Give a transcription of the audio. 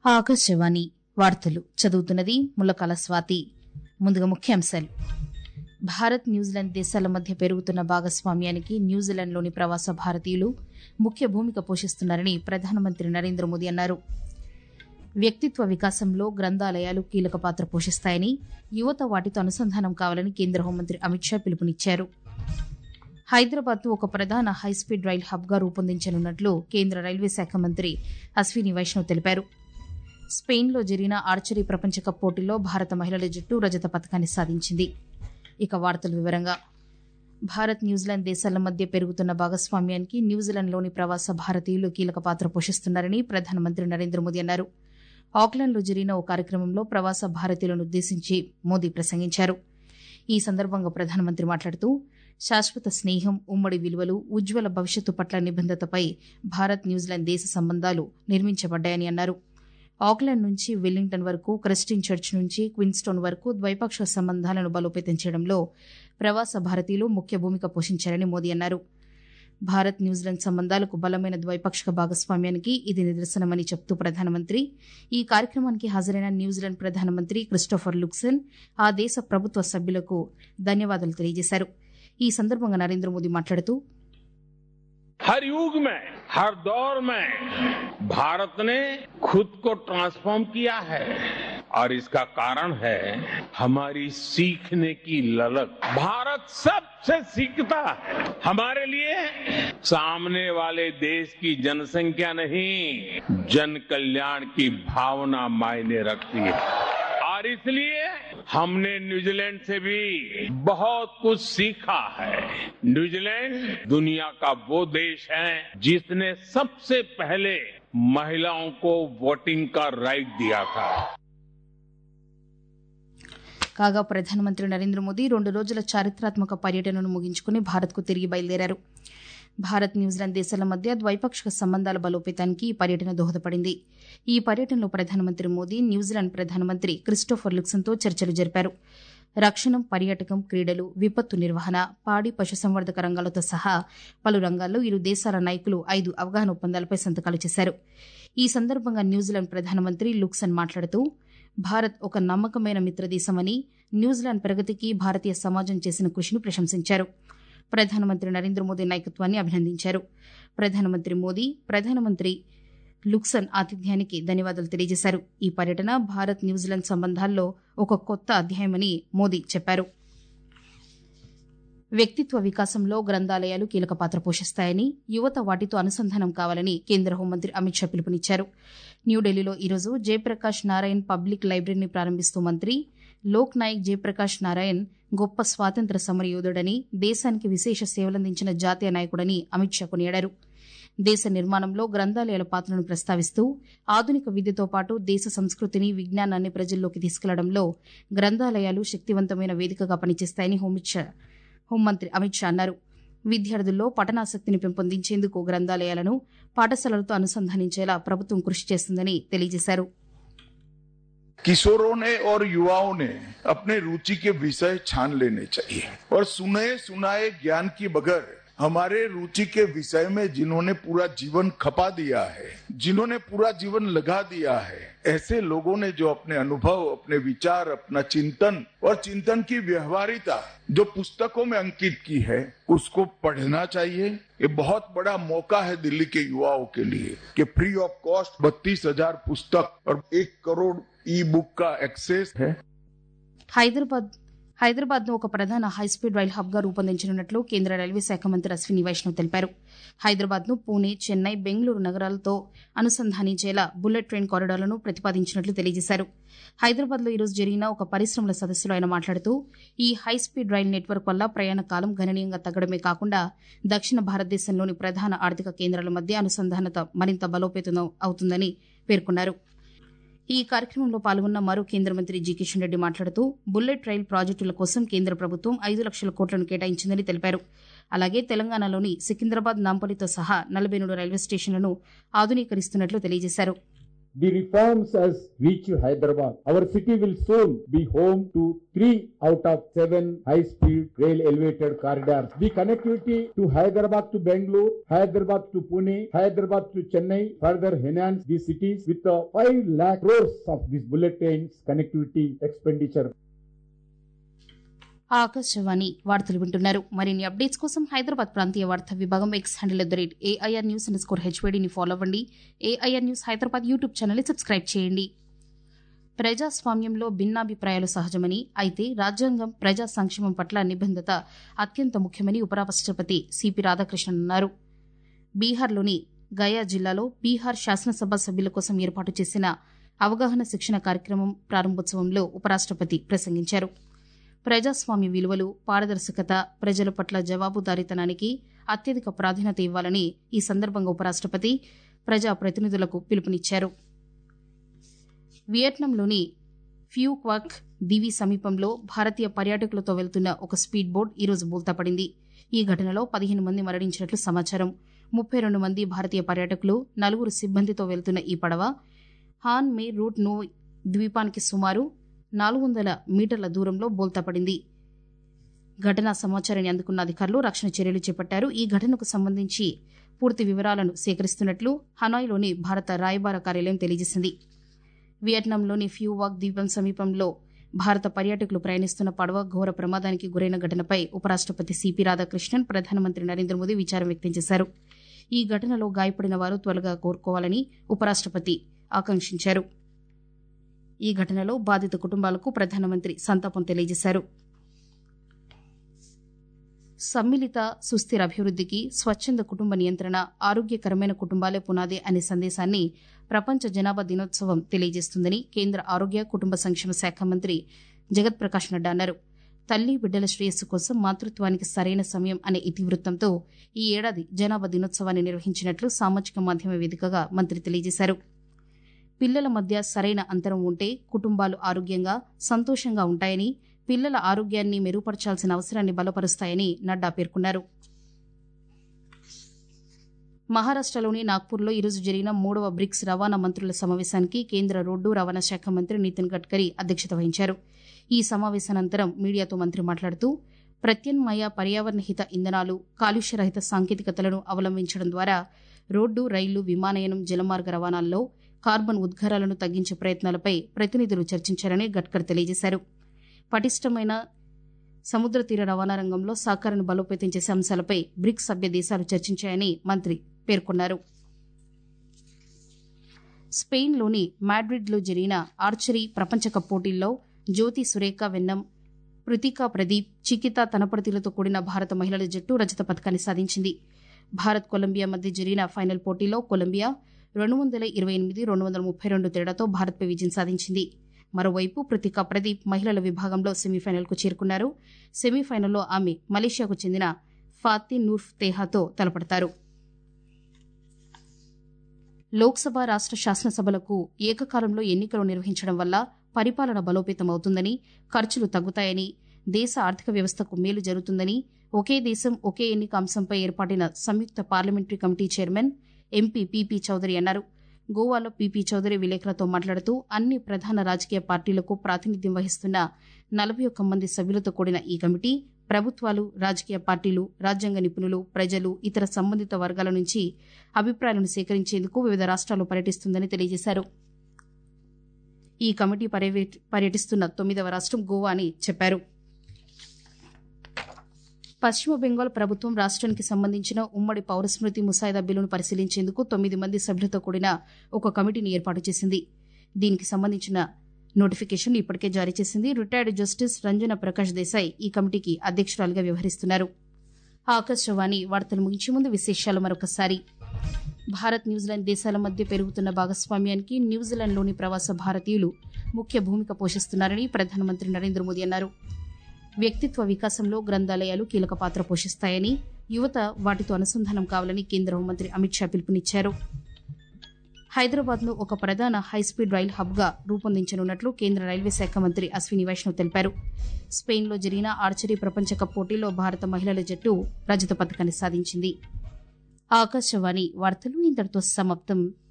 ఆకాశవాణి వార్తలు చదువుతున్నది ముల్లకాల స్వాతి ముందుగా ముఖ్యాంశాలు భారత్ న్యూజిలాండ్ దేశాల మధ్య పెరుగుతున్న భాగస్వామ్యానికి న్యూజిలాండ్లోని ప్రవాస భారతీయులు ముఖ్య భూమిక పోషిస్తున్నారని ప్రధానమంత్రి నరేంద్ర మోదీ అన్నారు వ్యక్తిత్వ వికాసంలో గ్రంథాలయాలు కీలక పాత్ర పోషిస్తాయని యువత వాటితో అనుసంధానం కావాలని కేంద్ర హోంమంత్రి అమిత్ షా పిలుపునిచ్చారు హైదరాబాద్ను ఒక ప్రధాన హైస్పీడ్ రైల్ హబ్గా రూపొందించనున్నట్లు కేంద్ర రైల్వే శాఖ మంత్రి అశ్విని వైష్ణవ్ తెలిపారు స్పెయిన్లో జరిగిన ఆర్చరీ ప్రపంచ కప్ పోటీల్లో భారత మహిళల జట్టు రజత పథకాన్ని సాధించింది ఇక వార్తల వివరంగా భారత్ న్యూజిలాండ్ దేశాల మధ్య పెరుగుతున్న భాగస్వామ్యానికి న్యూజిలాండ్లోని ప్రవాస భారతీయులు కీలక పాత్ర పోషిస్తున్నారని ప్రధానమంత్రి నరేంద్ర మోదీ అన్నారు ఆక్లాండ్లో జరిగిన ఓ కార్యక్రమంలో ప్రవాస భారతీయులను ఉద్దేశించి మోదీ ప్రసంగించారు ఈ సందర్భంగా ప్రధానమంత్రి మాట్లాడుతూ శాశ్వత స్నేహం ఉమ్మడి విలువలు ఉజ్వల భవిష్యత్తు పట్ల నిబంధతపై భారత్ న్యూజిలాండ్ దేశ సంబంధాలు నిర్మించబడ్డాయని అన్నారు ఆక్లాండ్ నుంచి వెల్లింగ్టన్ వరకు క్రిస్టియన్ చర్చ్ నుంచి క్విన్స్టోన్ వరకు ద్వైపాక్షిక సంబంధాలను బలోపేతం చేయడంలో ప్రవాస భారతీయులు ముఖ్య భూమిక పోషించారని మోదీ అన్నారు భారత్ న్యూజిలాండ్ సంబంధాలకు బలమైన ద్వైపాక్షిక భాగస్వామ్యానికి ఇది నిదర్శనమని చెప్తూ ప్రధానమంత్రి ఈ కార్యక్రమానికి హాజరైన న్యూజిలాండ్ ప్రధానమంత్రి క్రిస్టోఫర్ లుక్సెన్ ఆ దేశ ప్రభుత్వ సభ్యులకు ధన్యవాదాలు తెలియజేశారు ఈ సందర్భంగా నరేంద్ర మోదీ మాట్లాడుతూ हर युग में हर दौर में भारत ने खुद को ट्रांसफॉर्म किया है और इसका कारण है हमारी सीखने की ललक भारत सबसे सीखता है हमारे लिए सामने वाले देश की जनसंख्या नहीं जन कल्याण की भावना मायने रखती है और इसलिए हमने न्यूजीलैंड से भी बहुत कुछ सीखा है न्यूजीलैंड दुनिया का वो देश है जिसने सबसे पहले महिलाओं को वोटिंग का राइट दिया था కాగా ప్రధానమంత్రి నరేంద్ర మోదీ రెండు రోజుల చారిత్రాత్మక పర్యటనను ముగించుకుని భారత్కు తిరిగి బయలుదేరారు భారత్ న్యూజిలాండ్ దేశాల మధ్య ద్వైపాక్షిక సంబంధాల బలోపేతానికి ఈ పర్యటన దోహదపడింది ఈ పర్యటనలో ప్రధానమంత్రి మోదీ న్యూజిలాండ్ ప్రధానమంత్రి క్రిస్టోఫర్ లుక్సన్తో చర్చలు జరిపారు రక్షణ పర్యాటకం క్రీడలు విపత్తు నిర్వహణ పాడి పశుసంవర్ధక రంగాలతో సహా పలు రంగాల్లో ఇరు దేశాల నాయకులు ఐదు అవగాహన ఒప్పందాలపై సంతకాలు చేశారు ఈ సందర్భంగా న్యూజిలాండ్ ప్రధానమంత్రి లుక్సన్ మాట్లాడుతూ భారత్ ఒక నమ్మకమైన మిత్రదేశమని న్యూజిలాండ్ ప్రగతికి భారతీయ సమాజం చేసిన కృషిని ప్రశంసించారు ప్రధానమంత్రి నరేంద్ర మోదీ నాయకత్వాన్ని అభినందించారు ప్రధానమంత్రి మోదీ ప్రధానమంత్రి లుక్సన్ ఆతిథ్యానికి ధన్యవాదాలు తెలియజేశారు ఈ పర్యటన భారత్ న్యూజిలాండ్ సంబంధాల్లో ఒక కొత్త అధ్యాయమని మోదీ చెప్పారు వ్యక్తిత్వ వికాసంలో గ్రంథాలయాలు కీలక పాత్ర పోషిస్తాయని యువత వాటితో అనుసంధానం కావాలని కేంద్ర హోంమంత్రి అమిత్ షా పిలుపునిచ్చారు న్యూఢిల్లీలో ఈరోజు జయప్రకాష్ నారాయణ్ పబ్లిక్ లైబ్రరీని ప్రారంభిస్తూ మంత్రి లోక్ నాయక్ జయప్రకాష్ నారాయణ్ గొప్ప స్వాతంత్ర సమరయోధుడని దేశానికి విశేష సేవలందించిన జాతీయ నాయకుడని అమిత్ షా కొనియాడారు దేశ నిర్మాణంలో గ్రంథాలయాల పాత్రను ప్రస్తావిస్తూ ఆధునిక విద్యతో పాటు దేశ సంస్కృతిని విజ్ఞానాన్ని ప్రజల్లోకి తీసుకెళ్లడంలో గ్రంథాలయాలు శక్తివంతమైన వేదికగా పనిచేస్తాయని హోంమంత్రి అమిత్ షా అన్నారు విద్యార్థుల్లో పఠనాసక్తిని పెంపొందించేందుకు గ్రంథాలయాలను పాఠశాలలతో అనుసంధానించేలా ప్రభుత్వం కృషి చేస్తుందని తెలియజేశారు किशोरों ने और युवाओं ने अपने रुचि के विषय छान लेने चाहिए और सुने सुनाए ज्ञान की बगैर हमारे रुचि के विषय में जिन्होंने पूरा जीवन खपा दिया है जिन्होंने पूरा जीवन लगा दिया है ऐसे लोगों ने जो अपने अनुभव अपने विचार अपना चिंतन और चिंतन की व्यवहारिता जो पुस्तकों में अंकित की है उसको पढ़ना चाहिए ये बहुत बड़ा मौका है दिल्ली के युवाओं के लिए कि फ्री ऑफ कॉस्ट बत्तीस हजार पुस्तक और एक करोड़ ఈ బుక్ కా యాక్సెస్ है హైదరాబాద్ హైదరాబాద్ ను ఒక ప్రధాన హైస్పీడ్ రైల్ హబ్ గా రూపొందించనున్నట్లు కేంద్ర రైల్వే శాఖ మంత్రి అశ్విని వైష్ణవ్ తెలిపారు హైదరాబాద్ ను పూణే చెన్నై బెంగళూరు నగరాలతో అనుసంధానించేలా బుల్లెట్ ట్రైన్ కారిడార్లను ప్రతిపాదించినట్లు తెలియజేశారు హైదరాబాద్ లో ఈరోజు జరిగిన ఒక పరిశ్రమల సదస్సులో ఆయన మాట్లాడుతూ ఈ హైస్పీడ్ రైల్ నెట్వర్క్ వల్ల ప్రయాణ కాలం గణనీయంగా తగ్గడమే కాకుండా దక్షిణ భారతదేశంలోని ప్రధాన ఆర్థిక కేంద్రాల మధ్య అనుసంధానత మరింత బలోపేతం అవుతుందని పేర్కొన్నారు ఈ కార్యక్రమంలో పాల్గొన్న మరో కేంద్ర మంత్రి జి కిషన్ రెడ్డి మాట్లాడుతూ బుల్లెట్ రైల్ ప్రాజెక్టుల కోసం కేంద్ర ప్రభుత్వం ఐదు లక్షల కోట్లను కేటాయించిందని తెలిపారు అలాగే తెలంగాణలోని సికింద్రాబాద్ నాంపల్లితో సహా నలభై మూడు రైల్వే స్టేషన్లను ఆధునీకరిస్తున్నట్లు తెలియజేశారు The reforms has reached Hyderabad. Our city will soon be home to three out of seven high-speed rail elevated corridors. The connectivity to Hyderabad to Bangalore, Hyderabad to Pune, Hyderabad to Chennai further enhance these cities with the 5 lakh crores of these bullet trains connectivity expenditure. Akashvani వార్తలు వింటున్నారు మరిన్ని updates కోసం హైదరాబాద్ ప్రాంతీయ వార్తా విభాగం X handle at the rate AIR news underscore హెచ్వేడిని follow అవ్వండి AIR news Hyderabad YouTube ఛానల్ని సబ్స్క్రైబ్ చేయండి ప్రజాస్వామ్యంలో భిన్నాభిప్రాయాలు సహజమని అయితే రాజ్యాంగం ప్రజా సంక్షేమం పట్ల నిబంధత అత్యంత ముఖ్యమని ఉపరాష్ట్రపతి సిపి రాధాకృష్ణన్ అన్నారు బీహార్లోని గయా జిల్లాలో బీహార్ శాసనసభ సభ్యుల కోసం ఏర్పాటు చేసిన అవగాహన శిక్షణ కార్యక్రమం ప్రారంభోత్సవంలో ఉపరాష్ట్రపతి ప్రసంగించారు ప్రజాస్వామ్య విలువలు పారదర్శకత ప్రజల పట్ల జవాబుదారీతనానికి అత్యధిక ప్రాధాన్యత ఇవ్వాలని ఈ సందర్భంగా ఉపరాష్ట్రపతి ప్రజా ప్రతినిధులకు పిలుపునిచ్చారు వియట్నాంలోని ఫ్యూక్వాక్ దివి సమీపంలో భారతీయ పర్యాటకులతో వెళ్తున్న ఒక స్పీడ్ బోట్ ఈరోజు బోల్తాపడింది ఈ ఘటనలో పదిహేను మంది మరణించినట్లు సమాచారం ముప్పై రెండు మంది భారతీయ పర్యాటకులు నలుగురు సిబ్బందితో వెళ్తున్న ఈ పడవ హాన్ మే రూట్ నో ద్వీపానికి సుమారు నాలుగు వందల మీటర్ల దూరంలో బోల్తాపడింది ఘటనా సమాచారాన్ని అందుకున్న అధికారులు రక్షణ చర్యలు చేపట్టారు ఈ ఘటనకు సంబంధించి పూర్తి వివరాలను సేకరిస్తున్నట్లు హనాయ్లోని భారత రాయబార కార్యాలయం తెలియజేసింది వియట్నాంలోని ఫ్యూవాక్ ద్వీపం సమీపంలో భారత పర్యాటకులు ప్రయాణిస్తున్న పడవ ఘోర ప్రమాదానికి గురైన ఘటనపై ఉపరాష్ట్రపతి సిపి రాధాకృష్ణన్ ప్రధానమంత్రి నరేంద్ర మోదీ విచారం వ్యక్తం చేశారు ఈ ఘటనలో గాయపడిన వారు త్వరగా కోరుకోవాలని ఉపరాష్ట్రపతి ఆకాంక్షించారు ఈ ఘటనలో బాధిత కుటుంబాలకు ప్రధానమంత్రి సంతాపం తెలియజేశారు సమ్మిళిత సుస్థిర అభివృద్ధికి స్వచ్ఛంద కుటుంబ నియంత్రణ ఆరోగ్యకరమైన కుటుంబాలే పునాది అనే సందేశాన్ని ప్రపంచ జనాభా దినోత్సవం తెలియజేస్తుందని కేంద్ర ఆరోగ్య కుటుంబ సంక్షేమ శాఖ మంత్రి జగత్ ప్రకాష్ నడ్డా అన్నారు తల్లి బిడ్డల శ్రేయస్సు కోసం మాతృత్వానికి సరైన సమయం అనే ఇతివృత్తంతో ఈ ఏడాది జనాభా దినోత్సవాన్ని నిర్వహించినట్లు సామాజిక మాధ్యమ వేదికగా మంత్రి తెలియజేశారు పిల్లల మధ్య సరైన అంతరం ఉంటే కుటుంబాలు ఆరోగ్యంగా సంతోషంగా ఉంటాయని పిల్లల ఆరోగ్యాన్ని మెరుగుపరచాల్సిన అవసరాన్ని బలపరుస్తాయని నడ్డా పేర్కొన్నారు మహారాష్టలోని నాగ్పూర్లో ఈరోజు జరిగిన మూడవ బ్రిక్స్ రవాణా మంత్రుల సమావేశానికి కేంద్ర రోడ్డు రవాణా శాఖ మంత్రి నితిన్ గడ్కరీ అధ్యక్షత వహించారు ఈ సమావేశానంతరం మీడియాతో మంత్రి మాట్లాడుతూ ప్రత్యామ్నాయ పర్యావరణ హిత ఇంధనాలు కాలుష్యరహిత సాంకేతికతలను అవలంబించడం ద్వారా రోడ్డు రైలు విమానయానం జలమార్గ రవాణాల్లో కార్బన్ ఉద్గారాలను తగ్గించే ప్రయత్నాలపై ప్రతినిధులు చర్చించారని గడ్కర్ తెలియజేశారు పటిష్టమైన సముద్ర తీర రవాణా రంగంలో సహకారాన్ని బలోపేతం చేసే అంశాలపై బ్రిక్స్ సభ్య దేశాలు చర్చించాయని మంత్రి పేర్కొన్నారు స్పెయిన్లోని మాడ్రిడ్లో జరిగిన ఆర్చరీ ప్రపంచ కప్ పోటీల్లో జ్యోతి సురేఖ వెన్నం పృతికా ప్రదీప్ చికిత తనపడతీలతో కూడిన భారత మహిళల జట్టు రజత పథకాన్ని సాధించింది భారత్ కొలంబియా మధ్య జరిగిన ఫైనల్ పోటీలో కొలంబియా రెండు వందల ఇరవై ఎనిమిది రెండు వందల ముప్పై రెండు తేడాతో భారత్పై విజయం సాధించింది మరోవైపు పృతికా ప్రదీప్ మహిళల విభాగంలో సెమీఫైనల్కు చేరుకున్నారు సెమీఫైనల్లో ఆమె మలేషియాకు చెందిన ఫాతి నూర్ఫ్ తేహాతో తలపడతారు లోక్సభ రాష్ట శాసనసభలకు ఏకకాలంలో ఎన్నికలు నిర్వహించడం వల్ల పరిపాలన బలోపేతం అవుతుందని ఖర్చులు తగ్గుతాయని దేశ ఆర్థిక వ్యవస్థకు మేలు జరుగుతుందని ఒకే దేశం ఒకే ఎన్నిక అంశంపై ఏర్పాటిన సంయుక్త parliamentary committee chairman MP PP Chaudhary అన్నారు గోవాలో పీపీ చౌదరి విలేకరులతో మాట్లాడుతూ అన్ని ప్రధాన రాజకీయ పార్టీలకు ప్రాతినిధ్యం వహిస్తున్న నలభై ఒక్క మంది సభ్యులతో కూడిన ఈ కమిటీ ప్రభుత్వాలు రాజకీయ పార్టీలు రాజ్యాంగ నిపుణులు ప్రజలు ఇతర సంబంధిత వర్గాల నుంచి అభిప్రాయాలను సేకరించేందుకు వివిధ రాష్ట్రాల్లో పర్యటిస్తుందని తెలియజేశారు ఈ కమిటీ పర్యటిస్తున్న తొమ్మిదవ రాష్ట్రం గోవా అని చెప్పారు పశ్చిమ బెంగాల్ ప్రభుత్వం రాష్ట్రానికి సంబంధించిన ఉమ్మడి పౌరస్మృతి ముసాయిదా బిల్లును పరిశీలించేందుకు తొమ్మిది మంది సభ్యులతో కూడిన ఒక కమిటీని ఏర్పాటు చేసింది దీనికి సంబంధించిన నోటిఫికేషన్ ఇప్పటికే జారీ చేసింది రిటైర్డ్ జస్టిస్ రంజన ప్రకాష్ దేశాయ్ ఈ కమిటీకి అధ్యక్షురాలుగా వ్యవహరిస్తున్నారు ఆకాశవాణి వార్తలు ముగించే ముందు విశేషాలు మరొకసారి భారత్ న్యూజిలాండ్ దేశాల మధ్య పెరుగుతున్న భాగస్వామ్యానికి న్యూజిలాండ్లోని ప్రవాస భారతీయులు ముఖ్య భూమిక పోషిస్తున్నారని ప్రధానమంత్రి నరేంద్ర మోదీ అన్నారు వ్యక్తిత్వ వికాసంలో గ్రంథాలయాలు కీలక పాత్ర పోషిస్తాయని యువత వాటితో అనుసంధానం కావాలని కేంద్ర హోంమంత్రి అమిత్ షా పిలుపునిచ్చారు హైదరాబాద్ను ఒక ప్రధాన హైస్పీడ్ రైల్ హబ్గా రూపొందించనున్నట్లు కేంద్ర రైల్వే శాఖ మంత్రి అశ్విని వైష్ణవ్ తెలిపారు స్పెయిన్లో జరిగిన ఆర్చరీ ప్రపంచ కప్ పోటీలో భారత మహిళల జట్టు రజత పథకాన్ని సాధించింది ఆకాశవాణి వార్తలు ఇంతటితో సమాప్తం